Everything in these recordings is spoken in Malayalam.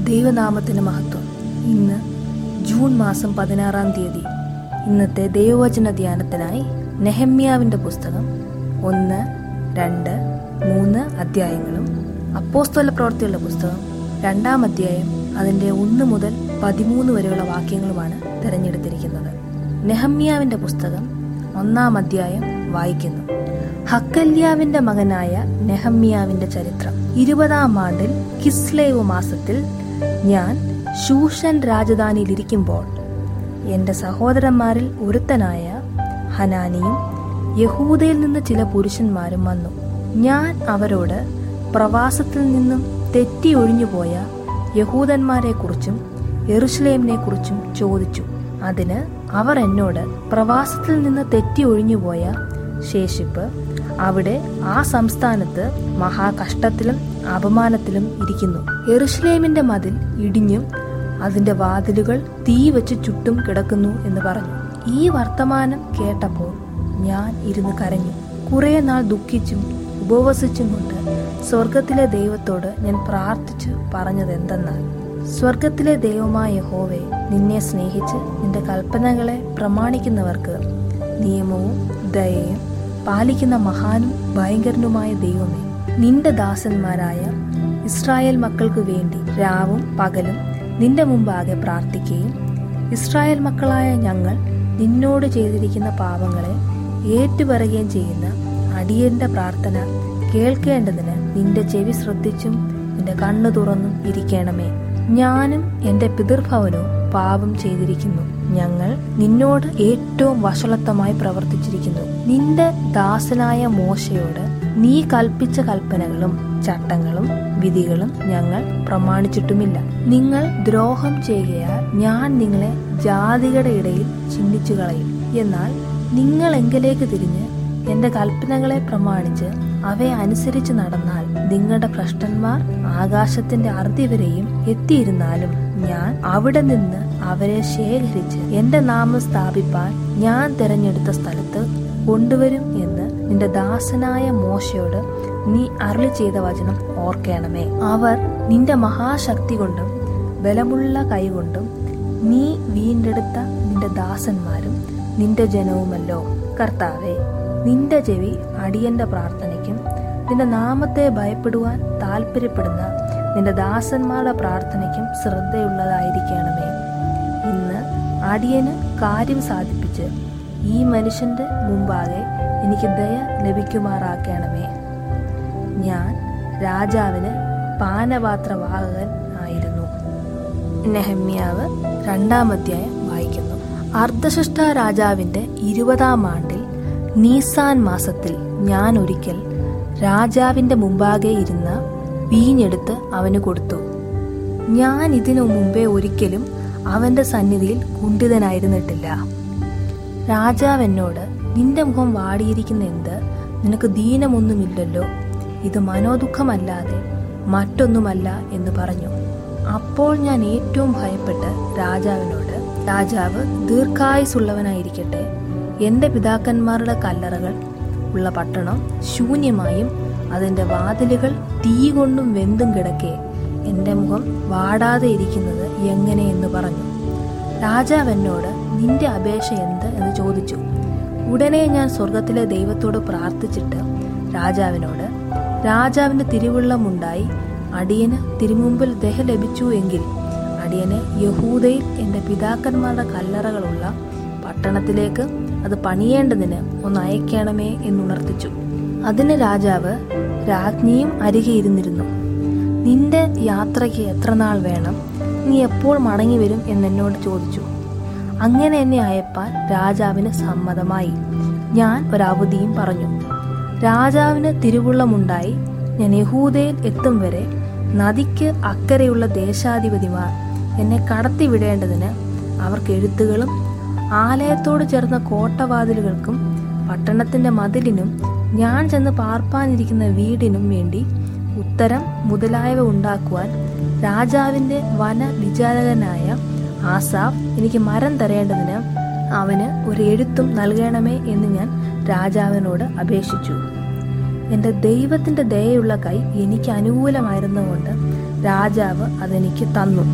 ദൈവനാമത്തിന് മഹത്വം ഇന്ന് ജൂൺ മാസം പതിനാറാം തീയതി ഇന്നത്തെ ദൈവവചന ധ്യാനത്തിനായി നെഹമ്യാവിന്റെ പുസ്തകം ഒന്ന് രണ്ട് മൂന്ന് അധ്യായങ്ങളും അപ്പോസ്തല പ്രവർത്തികളുടെ പുസ്തകം രണ്ടാം അധ്യായം അതിന്റെ ഒന്ന് മുതൽ പതിമൂന്ന് വരെയുള്ള വാക്യങ്ങളുമാണ് തിരഞ്ഞെടുത്തിരിക്കുന്നത് നെഹമ്യാവിന്റെ പുസ്തകം ഒന്നാം അധ്യായം വായിക്കുന്നു ഹക്കല്യാവിന്റെ മകനായ നെഹമ്യാവിന്റെ ചരിത്രം ഇരുപതാം ആണ്ടിൽ കിസ്ലേവ് മാസത്തിൽ ഞാൻ ശൂഷൻ രാജധാനിയിലിരിക്കുമ്പോൾ എന്റെ സഹോദരന്മാരിൽ ഒരുത്തനായ ഹനാനിയും യഹൂദയിൽ നിന്ന് ചില പുരുഷന്മാരും വന്നു ഞാൻ അവരോട് പ്രവാസത്തിൽ നിന്നും തെറ്റി ഒഴിഞ്ഞുപോയ യഹൂദന്മാരെക്കുറിച്ചും യെറുഷലേമിനെ കുറിച്ചും ചോദിച്ചു അതിന് അവർ എന്നോട് പ്രവാസത്തിൽ നിന്ന് തെറ്റി ഒഴിഞ്ഞുപോയ ശേഷിപ്പ് അവിടെ ആ സംസ്ഥാനത്ത് മഹാകഷ്ടത്തിലും അപമാനത്തിലും ഇരിക്കുന്നു യെറുഷലേമിന്റെ മതിൽ ഇടിഞ്ഞും അതിന്റെ വാതിലുകൾ തീ വെച്ച് ചുട്ടും കിടക്കുന്നു എന്ന് പറഞ്ഞു ഈ വർത്തമാനം കേട്ടപ്പോൾ ഞാൻ ഇരുന്ന് കരഞ്ഞു കുറെ നാൾ ദുഃഖിച്ചും ഉപവസിച്ചും കൊണ്ട് സ്വർഗത്തിലെ ദൈവത്തോട് ഞാൻ പ്രാർത്ഥിച്ചു പറഞ്ഞത് എന്തെന്നാൽ സ്വർഗത്തിലെ ദൈവമായ യഹോവേ നിന്നെ സ്നേഹിച്ച് നിന്റെ കൽപ്പനകളെ പ്രമാണിക്കുന്നവർക്ക് നിയമവും ദയയും പാലിക്കുന്ന മഹാനും ഭയങ്കരനുമായ ദൈവമേ നിന്റെ ദാസന്മാരായ ഇസ്രായേൽ മക്കൾക്ക് വേണ്ടി രാവും പകലും നിന്റെ മുമ്പാകെ പ്രാർത്ഥിക്കുകയും ഇസ്രായേൽ മക്കളായ ഞങ്ങൾ നിന്നോട് ചെയ്തിരിക്കുന്ന പാപങ്ങളെ ഏറ്റുപറയുകയും ചെയ്യുന്ന അടിയന്റെ പ്രാർത്ഥന കേൾക്കേണ്ടതിന് നിന്റെ ചെവി ശ്രദ്ധിച്ചും നിന്റെ കണ്ണു തുറന്നും ഇരിക്കണമേ ഞാനും എന്റെ പിതൃഭവനവും പാപം ചെയ്തിരിക്കുന്നു ഞങ്ങൾ നിന്നോട് ഏറ്റവും വഷളത്വമായി പ്രവർത്തിച്ചിരിക്കുന്നു നിന്റെ ദാസനായ മോശയോട് നീ കൽപ്പിച്ച കൽപ്പനകളും ചട്ടങ്ങളും വിധികളും ഞങ്ങൾ പ്രമാണിച്ചിട്ടുമില്ല നിങ്ങൾ ദ്രോഹം ചെയ്യുകയാൽ ഞാൻ നിങ്ങളെ ജാതികളുടെ ഇടയിൽ ചിന്തിച്ചു കളയും എന്നാൽ നിങ്ങൾ എങ്കിലേക്ക് തിരിഞ്ഞ് എന്റെ കൽപ്പനകളെ പ്രമാണിച്ച് അവയെ അനുസരിച്ച് നടന്നാൽ നിങ്ങളുടെ ഭ്രഷ്ടന്മാർ ആകാശത്തിന്റെ അറുതി വരെയും എത്തിയിരുന്നാലും ഞാൻ അവിടെ നിന്ന് അവരെ ശേഖരിച്ച് എന്റെ നാമം സ്ഥാപിപ്പാൻ ഞാൻ തിരഞ്ഞെടുത്ത സ്ഥലത്ത് കൊണ്ടുവരും എന്ന് നിന്റെ ദാസനായ മോശയോട് നീ അരുളി ചെയ്ത വചനം ഓർക്കണമേ അവർ നിന്റെ മഹാശക്തി കൊണ്ടും ബലമുള്ള കൈകൊണ്ടും നീ വീണ്ടെടുത്ത നിന്റെ ദാസന്മാരും നിന്റെ ജനവുമല്ലോ കർത്താവെ നിന്റെ ചെവി അടിയന്റെ പ്രാർത്ഥനയ്ക്കും നിന്റെ നാമത്തെ ഭയപ്പെടുവാൻ താല്പര്യപ്പെടുന്ന നിന്റെ ദാസന്മാരുടെ പ്രാർത്ഥനയ്ക്കും ശ്രദ്ധയുള്ളതായിരിക്കണമേ ഇന്ന് അടിയന് കാര്യം സാധിപ്പിച്ച് ഈ മനുഷ്യന്റെ മുമ്പാകെ എനിക്ക് ദയ ലഭിക്കുമാറാക്കണമേ ഞാൻ രാജാവിന് പാനപാത്രവാഹകൻ ആയിരുന്നു നെഹമ്യാവ് രണ്ടാം അധ്യായം വായിക്കുന്നു അർദ്ധശിഷ്ട രാജാവിന്റെ ഇരുപതാം ആണ്ടിൽ നീസാൻ മാസത്തിൽ ഞാൻ ഒരിക്കൽ രാജാവിന്റെ മുമ്പാകെ ഇരുന്ന വീഞ്ഞെടുത്ത് അവന് കൊടുത്തു ഞാൻ ഇതിനു മുമ്പേ ഒരിക്കലും അവന്റെ സന്നിധിയിൽ കുണ്ഠിതനായിരുന്നിട്ടില്ല രാജാവ് എന്നോട് നിന്റെ മുഖം വാടിയിരിക്കുന്ന എന്ത് നിനക്ക് ദീനമൊന്നുമില്ലല്ലോ ഇത് മനോദുഃഖമല്ലാതെ മറ്റൊന്നുമല്ല എന്ന് പറഞ്ഞു അപ്പോൾ ഞാൻ ഏറ്റവും ഭയപ്പെട്ട് രാജാവിനോട് രാജാവ് ദീർഘായുസുള്ളവനായിരിക്കട്ടെ എന്റെ പിതാക്കന്മാരുടെ കല്ലറകൾ ഉള്ള പട്ടണം ശൂന്യമായും അതിന്റെ വാതിലുകൾ തീ കൊണ്ടും വെന്തും കിടക്കെ എന്റെ മുഖം വാടാതെ ഇരിക്കുന്നത് എങ്ങനെ എന്ന് പറഞ്ഞു രാജാവ് എന്നോട് നിന്റെ അപേക്ഷ എന്ത് എന്ന് ചോദിച്ചു ഉടനെ ഞാൻ സ്വർഗത്തിലെ ദൈവത്തോട് പ്രാർത്ഥിച്ചിട്ട് രാജാവിനോട് രാജാവിന്റെ തിരുവുള്ളമുണ്ടായി അടിയന് തിരുമുമ്പിൽ ദഹ ലഭിച്ചു എങ്കിൽ അടിയനെ യഹൂദയിൽ എൻ്റെ പിതാക്കന്മാരുടെ കല്ലറകളുള്ള പട്ടണത്തിലേക്ക് അത് പണിയേണ്ടതിന് ഒന്ന് അയക്കണമേ എന്നുണർത്തിച്ചു അതിന് രാജാവ് രാജ്ഞിയും അരികെ ഇരുന്നിരുന്നു നിന്റെ യാത്രയ്ക്ക് എത്ര നാൾ വേണം നീ എപ്പോൾ മടങ്ങി വരും എന്നെന്നോട് ചോദിച്ചു അങ്ങനെ എന്നെ അയപ്പാൻ രാജാവിന് സമ്മതമായി ഞാൻ ഒരവധിയും പറഞ്ഞു രാജാവിന് തിരുവുള്ളമുണ്ടായി ഞാൻ യഹൂദയിൽ എത്തും വരെ നദിക്ക് അക്കരെയുള്ള ദേശാധിപതിമാർ എന്നെ കടത്തിവിടേണ്ടതിന് അവർക്ക് എഴുത്തുകളും ആലയത്തോട് ചേർന്ന കോട്ടവാതിലുകൾക്കും പട്ടണത്തിന്റെ മതിലിനും ഞാൻ ചെന്ന് പാർപ്പാനിരിക്കുന്ന വീടിനും വേണ്ടി ഉത്തരം മുതലായവ ഉണ്ടാക്കുവാൻ രാജാവിന്റെ വന വിചാരകനായ ആസാഫ് എനിക്ക് മരം തരേണ്ടതിന് അവന് ഒരു എഴുത്തും നൽകണമേ എന്ന് ഞാൻ രാജാവിനോട് അപേക്ഷിച്ചു എൻ്റെ ദൈവത്തിൻ്റെ ദയയുള്ള കൈ എനിക്ക് അനുകൂലമായിരുന്നുകൊണ്ട് രാജാവ് അതെനിക്ക് തന്നു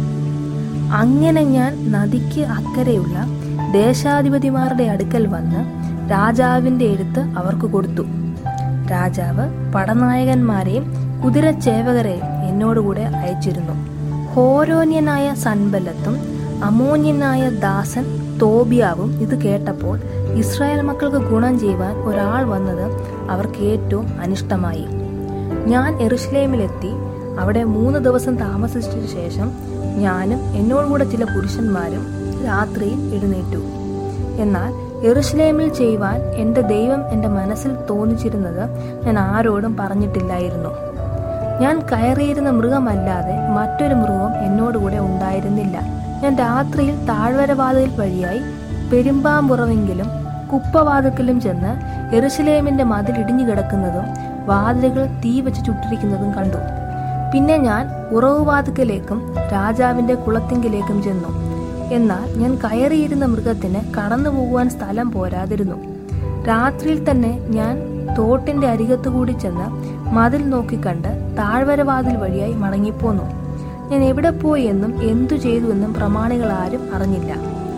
അങ്ങനെ ഞാൻ നദിക്ക് അക്കരെയുള്ള ദേശാധിപതിമാരുടെ അടുക്കൽ വന്ന് രാജാവിന്റെ എഴുത്ത് അവർക്ക് കൊടുത്തു രാജാവ് പടനായകന്മാരെയും കുതിരച്ചേവകരെയും എന്നോടുകൂടെ അയച്ചിരുന്നു ഹോരോന്യനായ സൻബലത്തും അമോന്യനായ ദാസൻ തോബിയാവും ഇത് കേട്ടപ്പോൾ ഇസ്രായേൽ മക്കൾക്ക് ഗുണം ചെയ്യുവാൻ ഒരാൾ വന്നത് അവർക്ക് ഏറ്റവും അനിഷ്ടമായി ഞാൻ എറുഷലേമിലെത്തി അവിടെ മൂന്ന് ദിവസം താമസിച്ച ശേഷം ഞാനും എന്നോടുകൂടെ ചില പുരുഷന്മാരും രാത്രിയിൽ എഴുന്നേറ്റു എന്നാൽ എറുഷലേമിൽ ചെയ്യുവാൻ എൻ്റെ ദൈവം എൻ്റെ മനസ്സിൽ തോന്നിച്ചിരുന്നത് ഞാൻ ആരോടും പറഞ്ഞിട്ടില്ലായിരുന്നു ഞാൻ കയറിയിരുന്ന മൃഗമല്ലാതെ മറ്റൊരു മൃഗവും എന്നോടുകൂടെ ഉണ്ടായിരുന്നില്ല ഞാൻ രാത്രിയിൽ താഴ്വരവാതിൽ വഴിയായി പെരുമ്പാമ്പുറവെങ്കിലും കുപ്പവാതുക്കലും ചെന്ന് എറുസലേമിന്റെ മതിൽ ഇടിഞ്ഞു കിടക്കുന്നതും വാതിലുകൾ തീ വെച്ച് ചുട്ടിരിക്കുന്നതും കണ്ടു പിന്നെ ഞാൻ ഉറവുവാതുക്കലേക്കും രാജാവിന്റെ കുളത്തിങ്കിലേക്കും ചെന്നു എന്നാൽ ഞാൻ കയറിയിരുന്ന മൃഗത്തിന് കടന്നു പോകുവാൻ സ്ഥലം പോരാതിരുന്നു രാത്രിയിൽ തന്നെ ഞാൻ തോട്ടിന്റെ അരികത്തുകൂടി ചെന്ന് മതിൽ നോക്കിക്കണ്ട് താഴ്വരവാതിൽ വഴിയായി മടങ്ങിപ്പോന്നു ഞാൻ എവിടെ പോയി എന്നും എന്തു ചെയ്തു എന്നും പ്രമാണികൾ ആരും അറിഞ്ഞില്ല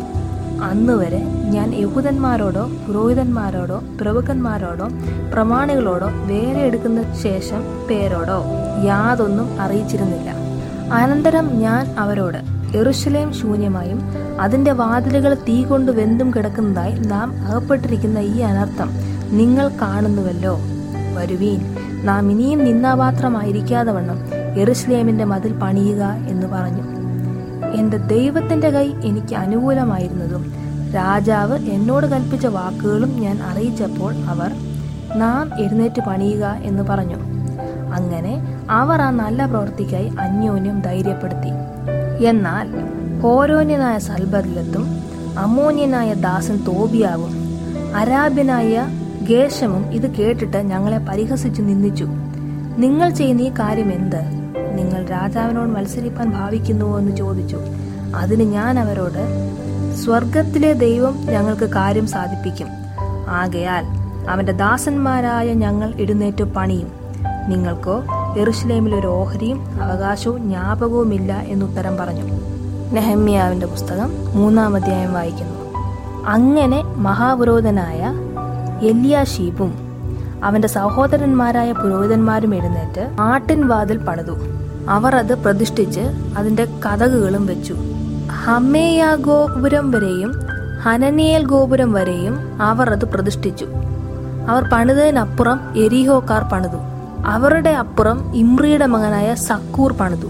അന്ന് വരെ ഞാൻ യഹൂദന്മാരോടോ പുരോഹിതന്മാരോടോ പ്രഭുക്കന്മാരോടോ പ്രമാണികളോടോ വേറെ എടുക്കുന്ന ശേഷം പേരോടോ യാതൊന്നും അറിയിച്ചിരുന്നില്ല അനന്തരം ഞാൻ അവരോട് എറുഷലേം ശൂന്യമായും അതിന്റെ വാതിലുകൾ തീ കൊണ്ട് വെന്തും കിടക്കുന്നതായി നാം അകപ്പെട്ടിരിക്കുന്ന ഈ അനർത്ഥം നിങ്ങൾ കാണുന്നുവല്ലോ വരുവീൻ നാം ഇനിയും നിന്നാപാത്രമായിരിക്കാതെ വണ്ണം എറുഷലേമിന്റെ മതിൽ പണിയുക എന്ന് പറഞ്ഞു എന്റെ ദൈവത്തിന്റെ കൈ എനിക്ക് അനുകൂലമായിരുന്നതും രാജാവ് എന്നോട് കൽപ്പിച്ച വാക്കുകളും ഞാൻ അറിയിച്ചപ്പോൾ അവർ നാം എഴുന്നേറ്റ് പണിയുക എന്ന് പറഞ്ഞു അങ്ങനെ അവർ ആ നല്ല പ്രവൃത്തിക്കായി അന്യോന്യം ധൈര്യപ്പെടുത്തി എന്നാൽ ഹോരോന്യനായ സൽബദിലത്തും അമോന്യനായ ദാസൻ തോബിയാവും അരാബ്യനായ ഗേശമും ഇത് കേട്ടിട്ട് ഞങ്ങളെ പരിഹസിച്ചു നിന്ദിച്ചു നിങ്ങൾ ചെയ്യുന്ന ഈ കാര്യം എന്ത് നിങ്ങൾ രാജാവിനോട് മത്സരിപ്പാൻ ഭാവിക്കുന്നുവോ എന്ന് ചോദിച്ചു അതിന് ഞാൻ അവരോട് സ്വർഗത്തിലെ ദൈവം ഞങ്ങൾക്ക് കാര്യം സാധിപ്പിക്കും ആകയാൽ അവന്റെ ദാസന്മാരായ ഞങ്ങൾ എഴുന്നേറ്റ് പണിയും നിങ്ങൾക്കോ എറുഷലേമിൽ ഒരു ഓഹരിയും അവകാശവും ജ്ഞാപകവുമില്ല എന്നുത്തരം പറഞ്ഞു നെഹമ്യാവിന്റെ പുസ്തകം മൂന്നാം അധ്യായം വായിക്കുന്നു അങ്ങനെ മഹാപുരോഹിതനായ എലിയാഷീബും അവന്റെ സഹോദരന്മാരായ പുരോഹിതന്മാരും എഴുന്നേറ്റ് ആട്ടിൻ വാതിൽ പണിതു അവർ അത് പ്രതിഷ്ഠിച്ച് അതിന്റെ കഥകുകളും വെച്ചു ഹമേയ ഗോപുരം വരെയും ഹനനിയേൽ ഗോപുരം വരെയും അവർ അത് പ്രതിഷ്ഠിച്ചു അവർ പണിതതിനപ്പുറം എരിഹോക്കാർ പണിതു അവരുടെ അപ്പുറം ഇമ്രിയുടെ മകനായ സക്കൂർ പണിതു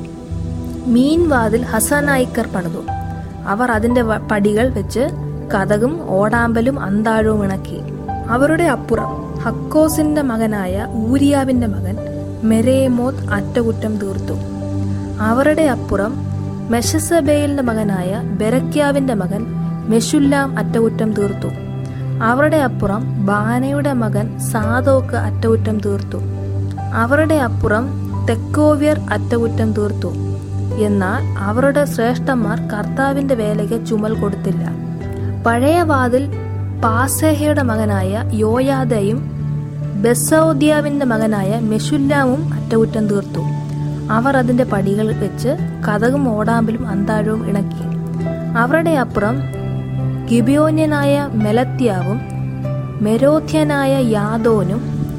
മീൻവാതിൽ ഹസനായിക്കർ പണിതു അവർ അതിന്റെ വ- പടികൾ വെച്ച് കഥകും ഓടാമ്പലും അന്താഴവും ഇണക്കി അവരുടെ അപ്പുറം ഹക്കോസിന്റെ മകനായ ഊരിയാവിന്റെ മകൻ മെരേമോത്ത് അറ്റകുറ്റം തീർത്തു അവരുടെ അപ്പുറം മെഷസബേലിന്റെ മകനായ ബെരക്യാവിന്റെ മകൻ മെഷുല്ലാം അറ്റകുറ്റം തീർത്തു അവരുടെ അപ്പുറം ബാനയുടെ മകൻ സാദോക്ക് അറ്റകുറ്റം തീർത്തു അവരുടെ അപ്പുറം തെക്കോവ്യർ അറ്റകുറ്റം തീർത്തു എന്നാൽ അവരുടെ ശ്രേഷ്ഠന്മാർ കർത്താവിന്റെ വേലയ്ക്ക് ചുമൽ കൊടുത്തില്ല പഴയ വാതിൽ പാസേഹയുടെ മകനായ യോയാദയും ബെസോദ്യാവിന്റെ മകനായ മെഷുല്ലാമും അറ്റകുറ്റം തീർത്തു അവർ അതിന്റെ പടികൾ വെച്ച് കഥകും ഓടാമ്പലും അന്താഴവും ഇണക്കി അവരുടെ അപ്പുറം ഗിബിയോന്യനായ മെലത്യാവും മെരോധ്യനായ യാദോനും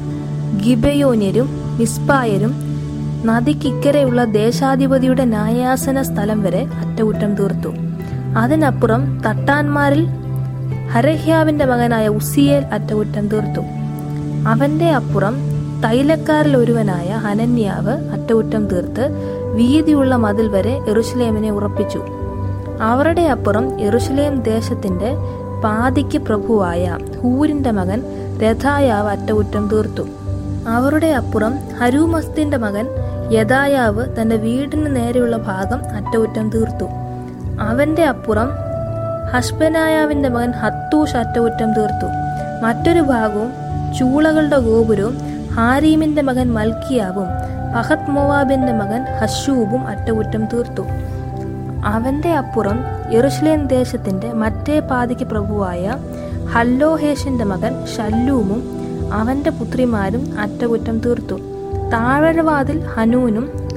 ഗിബയോന്യരും മിസ്പായരും നദിക്കിക്കരെയുള്ള ദേശാധിപതിയുടെ ന്യായാസന സ്ഥലം വരെ അറ്റകുറ്റം തീർത്തു അതിനപ്പുറം തട്ടാന്മാരിൽ ഹരഹ്യാവിന്റെ മകനായ ഉസിയേൽ അറ്റകുറ്റം തീർത്തു അവന്റെ അപ്പുറം തൈലക്കാരിൽ ഒരുവനായ ഹനന്യാവ് അറ്റകുറ്റം തീർത്ത് വീതിയുള്ള മതിൽ വരെ എറുഷലേമിനെ ഉറപ്പിച്ചു അവരുടെ അപ്പുറം എറുഷലേം ദേശത്തിന്റെ പാതിക്ക് പ്രഭുവായ ഹൂരിന്റെ മകൻ രഥായാവ് അറ്റകുറ്റം തീർത്തു അവരുടെ അപ്പുറം ഹരൂമസ്തിന്റെ മകൻ യദായാവ് തന്റെ വീടിന് നേരെയുള്ള ഭാഗം അറ്റകുറ്റം തീർത്തു അവന്റെ അപ്പുറം ഹഷ്ബനായാവിന്റെ മകൻ ഹത്തൂഷ് അറ്റകുറ്റം തീർത്തു മറ്റൊരു ഭാഗവും ചൂളകളുടെ ഗോപുരവും ഹാരീമിന്റെ മകൻ മൽക്കിയാവും പഹത് മോവാബിന്റെ മകൻ ഹഷൂബും അറ്റകുറ്റം തീർത്തു അവന്റെ അപ്പുറം യെറുഷലേം ദേശത്തിന്റെ മറ്റേ പാതിക്ക് പ്രഭുവായ ഹല്ലോഹേഷിന്റെ മകൻ ഷല്ലൂമും അവന്റെ പുത്രിമാരും അറ്റകുറ്റം തീർത്തു താഴ്വരവാതിൽ ഹനൂനും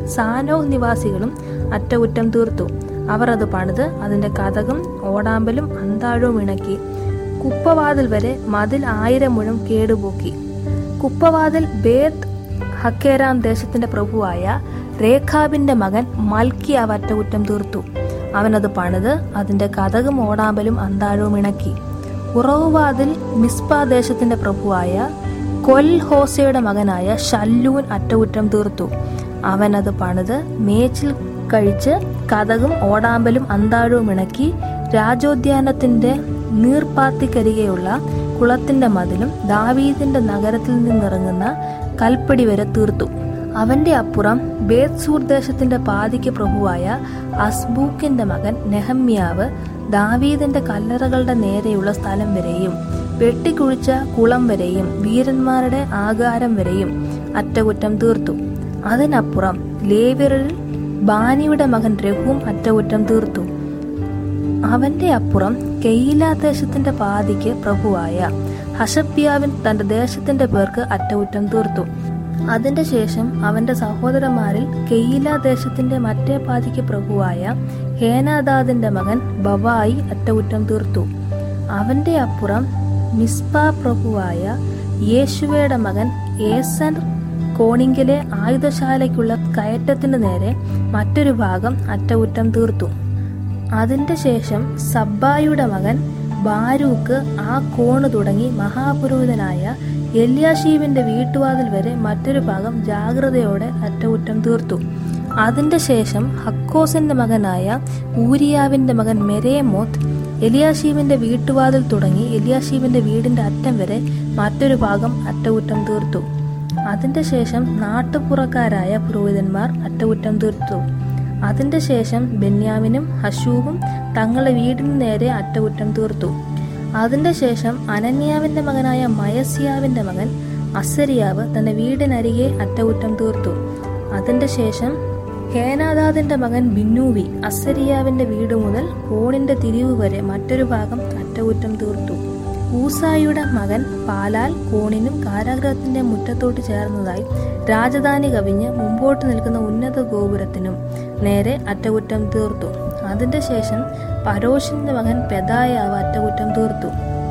സാനോഹ് നിവാസികളും അറ്റകുറ്റം തീർത്തു അവർ അത് പണിത് അതിന്റെ കഥകും ഓടാമ്പലും അന്താഴവും ഇണക്കി കുപ്പവാതിൽ വരെ മതിൽ ആയിരം മുഴം കേടുപോക്കി കുപ്പവാതിൽ ബേത്ത് ഹക്കേരാം ദേശത്തിന്റെ പ്രഭുവായ രേഖാബിന്റെ മകൻ മൽക്കിയാവ് അറ്റകുറ്റം തീർത്തു അവനത് പണിത് അതിന്റെ കഥകും ഓടാമ്പലും അന്താഴവും ഇണക്കി ഉറവുവാതിൽ മിസ്പ ദേശത്തിന്റെ പ്രഭുവായ കൊൽ ഹോസയുടെ മകനായ ഷല്ലൂൻ അറ്റകുറ്റം തീർത്തു അവനത് പണിത് മേച്ചിൽ കഴിച്ച് കഥകും ഓടാമ്പലും അന്താഴവും ഇണക്കി രാജോദ്യാനത്തിന്റെ നീർപ്പാത്തിക്കരികെയുള്ള കുളത്തിന്റെ മതിലും ദാവീദിന്റെ നഗരത്തിൽ നിന്നിറങ്ങുന്ന കൽപ്പടി വരെ തീർത്തു അവന്റെ അപ്പുറം ബേത്സൂർ ദേശത്തിന്റെ പാതിക്ക് പ്രഭുവായ അസ്ബൂക്കിന്റെ മകൻ നെഹമ്യാവ് ദാവീദിന്റെ കല്ലറകളുടെ നേരെയുള്ള സ്ഥലം വരെയും വെട്ടിക്കുഴിച്ച കുളം വരെയും വീരന്മാരുടെ ആകാരം വരെയും അറ്റകുറ്റം തീർത്തു അതിനപ്പുറം ലേവ്യരിൽ ബാനിയുടെ മകൻ രഘുവും അറ്റകുറ്റം തീർത്തു അവന്റെ അപ്പുറം കെയില ദേശത്തിന്റെ പാതിക്ക് പ്രഭുവായ ഹഷപ്യാവിൻ തന്റെ ദേശത്തിന്റെ പേർക്ക് അറ്റകുറ്റം തീർത്തു അതിന്റെ ശേഷം അവന്റെ സഹോദരന്മാരിൽ കെയില ദേശത്തിന്റെ മറ്റേ പാതിക്ക് പ്രഭുവായ ഹേനാദാദിന്റെ മകൻ ബവായി അറ്റകുറ്റം തീർത്തു അവന്റെ അപ്പുറം മിസ്പ പ്രഭുവായ യേശുവയുടെ മകൻ ഏസൻ കോണിങ്കിലെ ആയുധശാലയ്ക്കുള്ള കയറ്റത്തിന് നേരെ മറ്റൊരു ഭാഗം അറ്റകുറ്റം തീർത്തു അതിന്റെ ശേഷം സബ്ബായുടെ മകൻ ബാരൂക്ക് ആ കോണ് തുടങ്ങി മഹാപുരോഹിതനായ എല്യാഷീവിന്റെ വീട്ടുവാതിൽ വരെ മറ്റൊരു ഭാഗം ജാഗ്രതയോടെ അറ്റകുറ്റം തീർത്തു അതിന്റെ ശേഷം ഹക്കോസിന്റെ മകനായ ഊരിയാവിന്റെ മകൻ മെരേമോത്ത് എലിയാഷീവിന്റെ വീട്ടുവാതിൽ തുടങ്ങി എലിയാഷീവിന്റെ വീടിന്റെ അറ്റം വരെ മറ്റൊരു ഭാഗം അറ്റകുറ്റം തീർത്തു അതിന്റെ ശേഷം നാട്ടുപുറക്കാരായ പുരോഹിതന്മാർ അറ്റകുറ്റം തീർത്തു അതിന്റെ ശേഷം ബെന്യാമിനും ഹഷൂവും തങ്ങളുടെ വീടിന് നേരെ അറ്റകുറ്റം തീർത്തു അതിന്റെ ശേഷം അനന്യാവിന്റെ മകനായ മയസ്യാവിന്റെ മകൻ അസരിയാവ് തന്റെ വീടിനരികെ അറ്റകുറ്റം തീർത്തു അതിന്റെ ശേഷം ഹേനാദാദിന്റെ മകൻ ബിന്നൂവി അസരിയാവിന്റെ വീട് മുതൽ കോണിന്റെ തിരിവ് വരെ മറ്റൊരു ഭാഗം അറ്റകുറ്റം തീർത്തു ഊസായിയുടെ മകൻ പാലാൽ കോണിനും കാരാഗ്രഹത്തിന്റെ മുറ്റത്തോട്ട് ചേർന്നതായി രാജധാനി കവിഞ്ഞ് മുമ്പോട്ട് നിൽക്കുന്ന ഉന്നത ഗോപുരത്തിനും നേരെ അറ്റകുറ്റം തീർത്തു അതിന്റെ ശേഷം പരോഷിന്റെ മകൻ പെദായാവ് അറ്റകുറ്റം തീർത്തു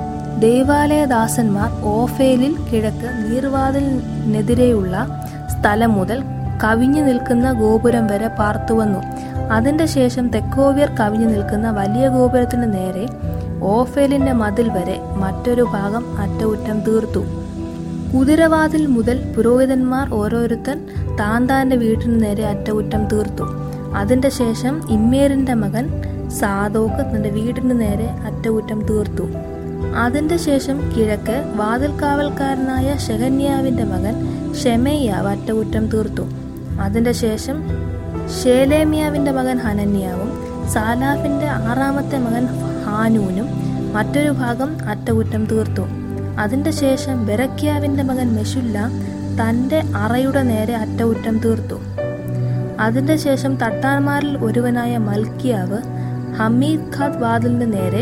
ദേവാലയദാസന്മാർ ഓഫേലിൽ കിഴക്ക് നീർവാതിലിനെതിരെയുള്ള സ്ഥലം മുതൽ കവിഞ്ഞു നിൽക്കുന്ന ഗോപുരം വരെ പാർത്തുവന്നു അതിന്റെ ശേഷം തെക്കോവിയർ കവിഞ്ഞു നിൽക്കുന്ന വലിയ ഗോപുരത്തിന് നേരെ ഓഫേലിന്റെ മതിൽ വരെ മറ്റൊരു ഭാഗം അറ്റകുറ്റം തീർത്തു കുതിരവാതിൽ മുതൽ പുരോഹിതന്മാർ ഓരോരുത്തൻ താൻ താന്റെ വീട്ടിന് നേരെ അറ്റകുറ്റം തീർത്തു അതിന്റെ ശേഷം ഇമ്മേറിന്റെ മകൻ സാദോക്ക് തന്റെ വീടിന് നേരെ അറ്റകുറ്റം തീർത്തു അതിന്റെ ശേഷം കിഴക്ക് വാതിൽക്കാവൽക്കാരനായ ഷെഹന്യാവിന്റെ മകൻ ഷെമയ്യാവ് അറ്റകുറ്റം തീർത്തു അതിന്റെ ശേഷം ഷേലേമിയാവിന്റെ മകൻ ഹനന്യാവും സാലാഫിന്റെ ആറാമത്തെ മകൻ ഹാനൂനും മറ്റൊരു ഭാഗം അറ്റകുറ്റം തീർത്തു അതിന്റെ ശേഷം ബെറക്യാവിന്റെ മകൻ മെഷുല്ല തന്റെ അറയുടെ നേരെ അറ്റകുറ്റം തീർത്തു അതിന്റെ ശേഷം തട്ടാന്മാരിൽ ഒരുവനായ മൽക്കിയാവ് ഹമീദ് ഖാദ് വാതിലിന് നേരെ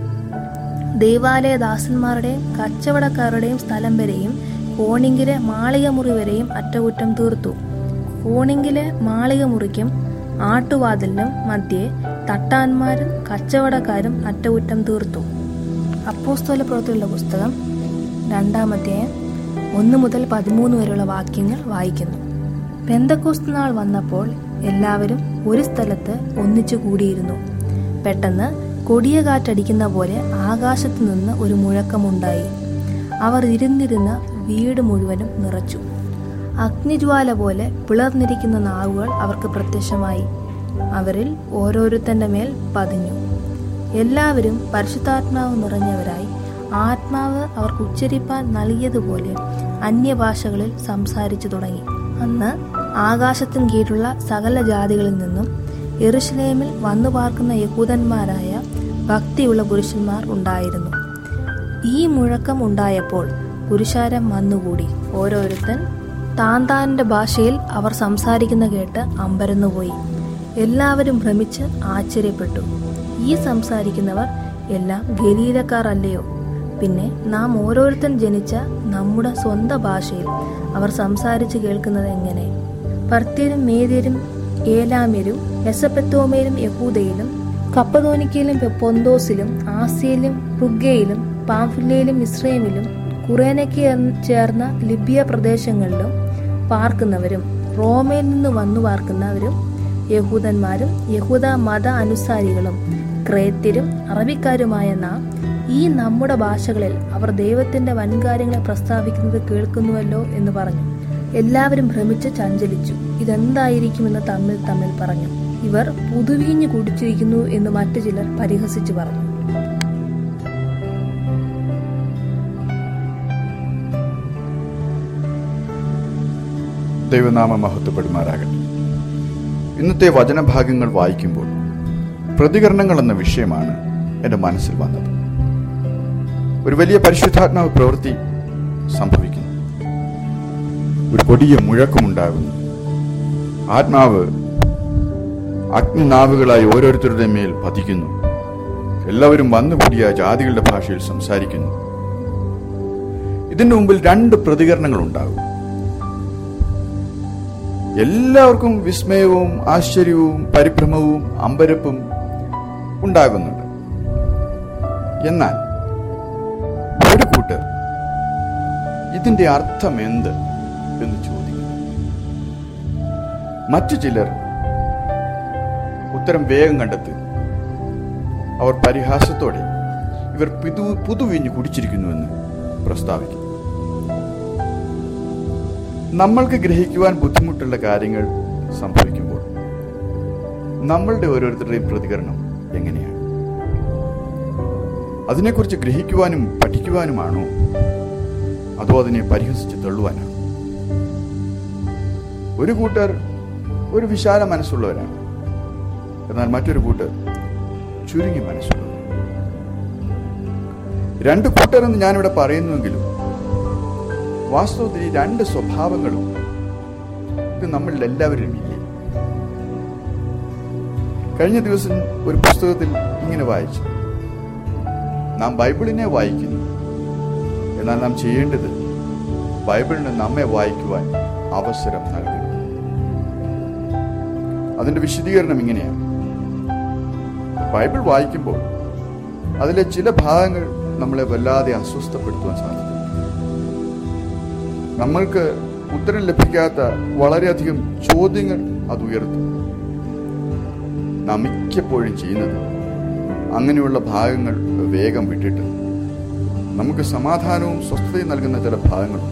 ദേവാലയദാസന്മാരുടെയും കച്ചവടക്കാരുടെയും സ്ഥലം വരെയും കോണിങ്കിലെ മാളികമുറി വരെയും അറ്റകുറ്റം തീർത്തു കോണിങ്കിലെ മാളികമുറിക്കും ആട്ടുവാതിലിനും മധ്യേ തട്ടാന്മാരും കച്ചവടക്കാരും അറ്റകുറ്റം തീർത്തു അപ്പോസ്തോല പ്രവൃത്തിയുള്ള പുസ്തകം രണ്ടാമധ്യായം ഒന്ന് മുതൽ പതിമൂന്ന് വരെയുള്ള വാക്യങ്ങൾ വായിക്കുന്നു പെന്തക്കോസ്ത് നാൾ വന്നപ്പോൾ എല്ലാവരും ഒരു സ്ഥലത്ത് ഒന്നിച്ചു കൂടിയിരുന്നു പെട്ടെന്ന് കൊടിയ കാറ്റടിക്കുന്ന പോലെ ആകാശത്തു നിന്ന് ഒരു മുഴക്കമുണ്ടായി അവർ ഇരുന്നിരുന്ന വീട് മുഴുവനും നിറച്ചു അഗ്നിജ്വാല പോലെ പിളർന്നിരിക്കുന്ന നാവുകൾ അവർക്ക് പ്രത്യക്ഷമായി അവരിൽ ഓരോരുത്തന്റെ മേൽ പതിഞ്ഞു എല്ലാവരും പരിശുദ്ധാത്മാവ് നിറഞ്ഞവരായി ആത്മാവ് അവർക്ക് ഉച്ചരിപ്പാൻ നൽകിയതുപോലെ അന്യഭാഷകളിൽ സംസാരിച്ചു തുടങ്ങി അന്ന് ആകാശത്തിന് കീഴിലുള്ള സകല ജാതികളിൽ നിന്നും എറുഷലേമിൽ വന്നു പാർക്കുന്ന യഹൂദന്മാരായ ഭക്തിയുള്ള പുരുഷന്മാർ ഉണ്ടായിരുന്നു ഈ മുഴക്കം ഉണ്ടായപ്പോൾ പുരുഷാരം വന്നുകൂടി ഓരോരുത്തൻ താൻ താൻ്റെ ഭാഷയിൽ അവർ സംസാരിക്കുന്ന കേട്ട് അമ്പരന്നുപോയി എല്ലാവരും ഭ്രമിച്ച് ആശ്ചര്യപ്പെട്ടു ഈ സംസാരിക്കുന്നവർ എല്ലാം ഗലീലക്കാർ അല്ലയോ പിന്നെ നാം ഓരോരുത്തൻ ജനിച്ച നമ്മുടെ സ്വന്തം ഭാഷയിൽ അവർ സംസാരിച്ച് കേൾക്കുന്നത് എങ്ങനെ പർത്യരും മേദ്യരും ഏലാമ്യരും മെസപ്പത്തോമയിലും യഹൂദയിലും കപ്പതോനിക്കയിലും പൊന്തോസിലും ആസിയയിലും റുഗയിലും പാംഫുല്ലയിലും ഇസ്രയേമിലും കുറേനയ്ക്ക് ചേർന്ന ലിബിയ പ്രദേശങ്ങളിലും പാർക്കുന്നവരും റോമയിൽ നിന്ന് വന്നു പാർക്കുന്നവരും യഹൂദന്മാരും യഹൂദ മത അനുസാരികളും ക്രേത്യരും അറബിക്കാരുമായ നാം ഈ നമ്മുടെ ഭാഷകളിൽ അവർ ദൈവത്തിന്റെ വൻകാര്യങ്ങളെ പ്രസ്താവിക്കുന്നത് കേൾക്കുന്നുവല്ലോ എന്ന് പറഞ്ഞു എല്ലാവരും ഭ്രമിച്ച് ചഞ്ചലിച്ചു ഇതെന്തായിരിക്കുമെന്ന് തമ്മിൽ തമ്മിൽ പറഞ്ഞു ഇവർ പുതുവീഞ്ഞ് കുടിച്ചിരിക്കുന്നു എന്ന് മറ്റു ചിലർ പരിഹസിച്ചു പറഞ്ഞു ദൈവനാമ മഹത്വപ്പെടുമാറാകട്ടെ ഇന്നത്തെ വചനഭാഗങ്ങൾ വായിക്കുമ്പോൾ പ്രതികരണങ്ങൾ എന്ന വിഷയമാണ് എൻ്റെ മനസ്സിൽ വന്നത് ഒരു വലിയ പരിശുദ്ധാത്മാവ് പ്രവൃത്തി സംഭവിക്കുന്നു ഒരു കൊടിയ മുഴക്കമുണ്ടാകുന്നു ആത്മാവ് അഗ്നിനാവുകളായി ഓരോരുത്തരുടെ മേൽ പതിക്കുന്നു എല്ലാവരും വന്നുകൂടിയ ജാതികളുടെ ഭാഷയിൽ സംസാരിക്കുന്നു ഇതിന്റെ മുമ്പിൽ രണ്ട് പ്രതികരണങ്ങൾ ഉണ്ടാകും എല്ലാവർക്കും വിസ്മയവും ആശ്ചര്യവും പരിഭ്രമവും അമ്പരപ്പും ഉണ്ടാകുന്നുണ്ട് എന്നാൽ ഒരു കൂട്ടർ ഇതിന്റെ അർത്ഥം എന്ത് എന്ന് ചോദിക്കുന്നു മറ്റു ചിലർ ഉത്തരം വേഗം കണ്ടെത്തുന്നു അവർ പരിഹാസത്തോടെ ഇവർ പുതു പുതുവിഞ്ഞ് കുടിച്ചിരിക്കുന്നുവെന്ന് പ്രസ്താവിക്കുന്നു നമ്മൾക്ക് ഗ്രഹിക്കുവാൻ ബുദ്ധിമുട്ടുള്ള കാര്യങ്ങൾ സംഭവിക്കുമ്പോൾ നമ്മളുടെ ഓരോരുത്തരുടെയും പ്രതികരണം എങ്ങനെയാണ് അതിനെക്കുറിച്ച് ഗ്രഹിക്കുവാനും പഠിക്കുവാനുമാണോ അതോ അതിനെ പരിഹസിച്ച് തള്ളുവാനാണോ ഒരു കൂട്ടർ ഒരു വിശാല മനസ്സുള്ളവരാണ് എന്നാൽ മറ്റൊരു കൂട്ടർ ചുരുങ്ങി മനസ്സുള്ളവർ രണ്ട് കൂട്ടരെന്ന് ഞാനിവിടെ പറയുന്നുവെങ്കിലും വാസ്തവത്തിൽ ഈ രണ്ട് സ്വഭാവങ്ങളും ഇത് നമ്മളിൽ എല്ലാവരിലും ഇല്ലേ കഴിഞ്ഞ ദിവസം ഒരു പുസ്തകത്തിൽ ഇങ്ങനെ വായിച്ചു നാം ബൈബിളിനെ വായിക്കുന്നു എന്നാൽ നാം ചെയ്യേണ്ടത് ബൈബിളിന് നമ്മെ വായിക്കുവാൻ അവസരം നൽകുന്നു അതിന്റെ വിശദീകരണം ഇങ്ങനെയാണ് ബൈബിൾ വായിക്കുമ്പോൾ അതിലെ ചില ഭാഗങ്ങൾ നമ്മളെ വല്ലാതെ അസ്വസ്ഥപ്പെടുത്തുവാൻ സാധിക്കും നമ്മൾക്ക് ഉത്തരം ലഭിക്കാത്ത വളരെയധികം ചോദ്യങ്ങൾ അത് ഉയർത്തും നാം മിക്കപ്പോഴും ചെയ്യുന്നത് അങ്ങനെയുള്ള ഭാഗങ്ങൾ വേഗം വിട്ടിട്ട് നമുക്ക് സമാധാനവും സ്വസ്ഥതയും നൽകുന്ന ചില ഭാഗങ്ങളുണ്ട്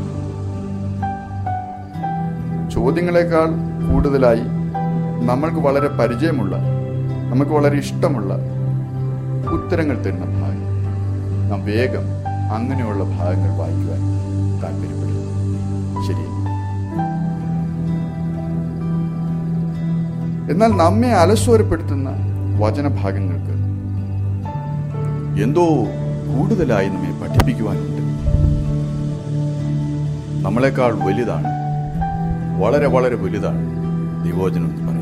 ചോദ്യങ്ങളെക്കാൾ കൂടുതലായി നമ്മൾക്ക് വളരെ പരിചയമുള്ള നമുക്ക് വളരെ ഇഷ്ടമുള്ള ഉത്തരങ്ങൾ തരുന്ന ഭാഗം നാം വേഗം അങ്ങനെയുള്ള ഭാഗങ്ങൾ വായിക്കുവാൻ താല്പര്യപ്പെടുന്നു ശരി എന്നാൽ നമ്മെ അലസ്വരപ്പെടുത്തുന്ന വചനഭാഗങ്ങൾക്ക് എന്തോ കൂടുതലായി നമ്മെ പഠിപ്പിക്കുവാനുണ്ട് നമ്മളെക്കാൾ വലുതാണ് വളരെ വളരെ വലുതാണ് ദൈവോചനം എന്ന് പറയുന്നത്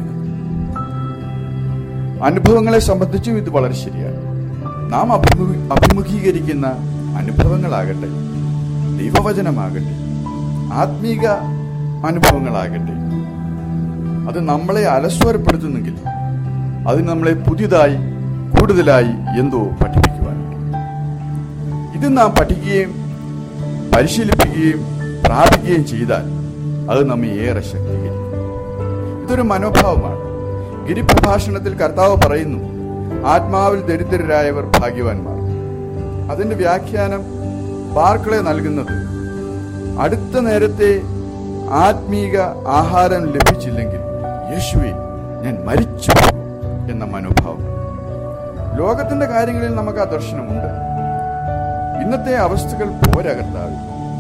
അനുഭവങ്ങളെ സംബന്ധിച്ചും ഇത് വളരെ ശരിയാണ് നാം അഭിമുഖ അഭിമുഖീകരിക്കുന്ന അനുഭവങ്ങളാകട്ടെ ദൈവവചനമാകട്ടെ ആത്മീക അനുഭവങ്ങളാകട്ടെ അത് നമ്മളെ അലസ്വരപ്പെടുത്തുന്നെങ്കിൽ അത് നമ്മളെ പുതിയതായി കൂടുതലായി എന്തോ പഠിപ്പിക്കുവാനുണ്ട് ഇത് നാം പഠിക്കുകയും പരിശീലിപ്പിക്കുകയും പ്രാപിക്കുകയും ചെയ്താൽ അത് നമ്മെ ഏറെ ശക്തീകരിക്കും ഇതൊരു മനോഭാവമാണ് ഗിരിപ്രഭാഷണത്തിൽ കർത്താവ് പറയുന്നു ആത്മാവിൽ ദരിദ്രരായവർ ഭാഗ്യവാന്മാർ അതിന്റെ വ്യാഖ്യാനം പാർക്കളെ നൽകുന്നത് അടുത്ത നേരത്തെ ആത്മീക ആഹാരം ലഭിച്ചില്ലെങ്കിൽ യേശുവെ ഞാൻ മരിച്ചു പോകും എന്ന മനോഭാവം ലോകത്തിന്റെ കാര്യങ്ങളിൽ നമുക്ക് ആ ദർശനമുണ്ട് ഇന്നത്തെ അവസ്ഥകൾ പോരാ കർത്താവ്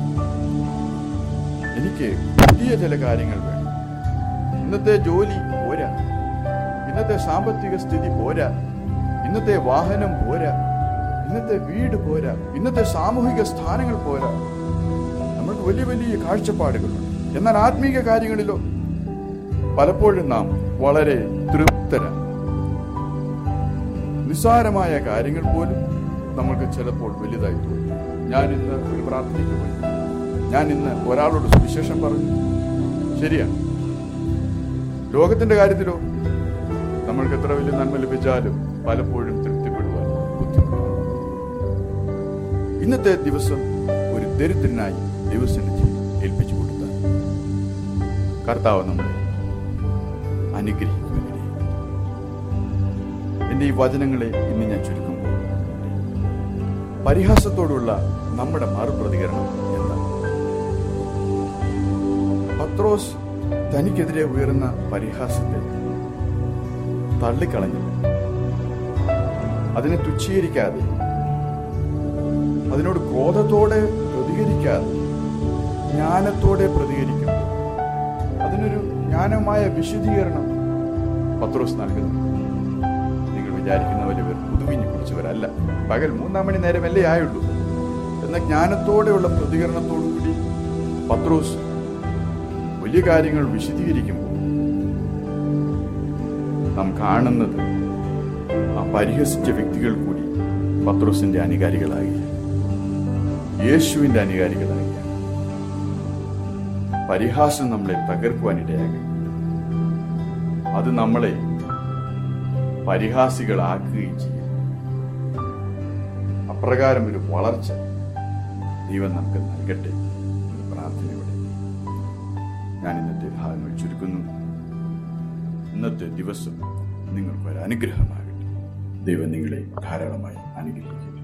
എനിക്ക് പുതിയ ചില കാര്യങ്ങൾ വേണം ഇന്നത്തെ ജോലി പോരാ ഇന്നത്തെ സാമ്പത്തിക സ്ഥിതി പോരാ ഇന്നത്തെ വാഹനം പോരാ ഇന്നത്തെ വീട് പോരാ ഇന്നത്തെ സാമൂഹിക സ്ഥാനങ്ങൾ പോരാ നമ്മൾക്ക് വലിയ വലിയ കാഴ്ചപ്പാടുകളുണ്ട് എന്നാൽ ആത്മീക കാര്യങ്ങളിലോ പലപ്പോഴും നാം വളരെ തൃപ്തരാണ് നിസ്സാരമായ കാര്യങ്ങൾ പോലും നമ്മൾക്ക് ചിലപ്പോൾ വലുതായി തോന്നും ഞാൻ ഇന്ന് ഒരു പ്രാർത്ഥനയ്ക്ക് പോയി ഞാൻ ഇന്ന് ഒരാളോട് സുവിശേഷം പറഞ്ഞു ശരിയാണ് ലോകത്തിന്റെ കാര്യത്തിലോ നമ്മൾക്ക് എത്ര വലിയ നന്മ ലഭിച്ചാലും പലപ്പോഴും തൃപ്തിപ്പെടുവാൻ ബുദ്ധിമുട്ടാണ് ഇന്നത്തെ ദിവസം ഒരു ദരിദ്രനായി ദൈവസന്നിധി ഏൽപ്പിച്ചു കൊടുത്താൽ കർത്താവ് നമ്മളെ അനുഗ്രഹിക്കുവാനിടയായി എന്റെ ഈ വചനങ്ങളെ ഇന്ന് ഞാൻ ചുരുക്കുമ്പോൾ പരിഹാസത്തോടുള്ള നമ്മുടെ മറുപ്രതികരണം എന്താണ് പത്രോസ് തനിക്കെതിരെ ഉയർന്ന പരിഹാസത്തെ തള്ളിക്കളഞ്ഞില്ല അതിനെ തുച്ഛീകരിക്കാതെ അതിനോട് ക്രോധത്തോടെ പ്രതികരിക്കാതെ ജ്ഞാനത്തോടെ പ്രതികരിക്കും അതിനൊരു ജ്ഞാനമായ വിശദീകരണം പത്രോസ് നൽകുന്നു നിങ്ങൾ വിചാരിക്കുന്ന പോലെ ഇവർ പുതുവിഞ്ഞു കുടിച്ചവരല്ല പകൽ മൂന്നാം മണി നേരമല്ലേ ആയുള്ളൂ എന്ന ജ്ഞാനത്തോടെയുള്ള പ്രതികരണത്തോടുകൂടി പത്രോസ് വലിയ കാര്യങ്ങൾ വിശദീകരിക്കുമ്പോൾ നാം കാണുന്നത് ആ പരിഹസിച്ച വ്യക്തികൾ കൂടി പത്രോസിന്റെ അനുകാരികളാകുക യേശുവിന്റെ അനുകാരികളാകുക പരിഹാസം നമ്മളെ തകർക്കുവാനിടയാകും അത് നമ്മളെ പരിഹാസികളാക്കുകയും ചെയ്യും അപ്രകാരം ഒരു വളർച്ച ദൈവം നമുക്ക് നൽകട്ടെ എന്ന പ്രാർത്ഥനയോടെ ഞാൻ ഇന്നത്തെ ഭാഗങ്ങൾ ചുരുക്കുന്നു ഇന്നത്തെ ദിവസം നിങ്ങൾക്ക് ഒരു അനുഗ്രഹമാകട്ടെ ദൈവം നിങ്ങളെ ധാരാളമായി അനുഗ്രഹിക്കും